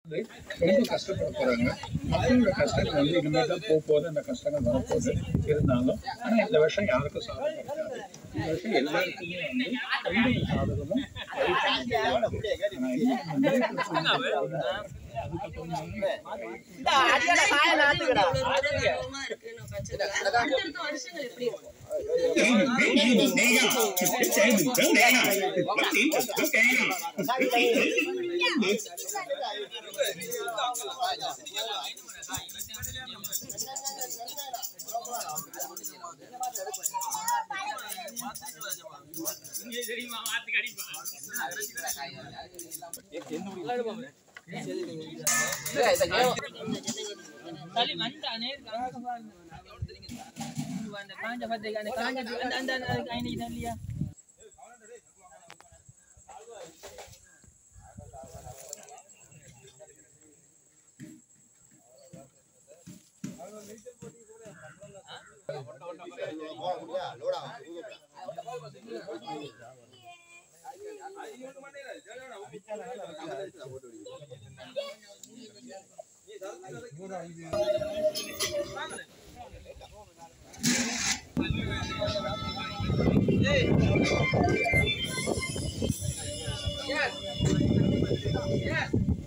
ரொம்ப கஷ்டப்பட போறாங்க மக்களோட கஷ்டங்கள் வந்து இனிமேல் தான் போக போகுது அந்த கஷ்டங்கள் வரப்போகுது இருந்தாலும் ஆனா இந்த வருஷம் யாருக்கும் சாதகம் இருக்காது இந்த வருஷம் எல்லாருக்குமே வந்து ரொம்ப சாதகமும் ஆனா என்ன வந்து அதுக்கப்புறம் அடுத்தடுத்த வருஷங்கள் எப்படி இருக்கும் தள்ளி வந்தானே காஞ்ச பாருங்க அந்த காஞ்ச பத்திரிக்கை அந்த காஞ்ச அந்த அந்த அந்த காய்னி இல்லையா Yes. Yes.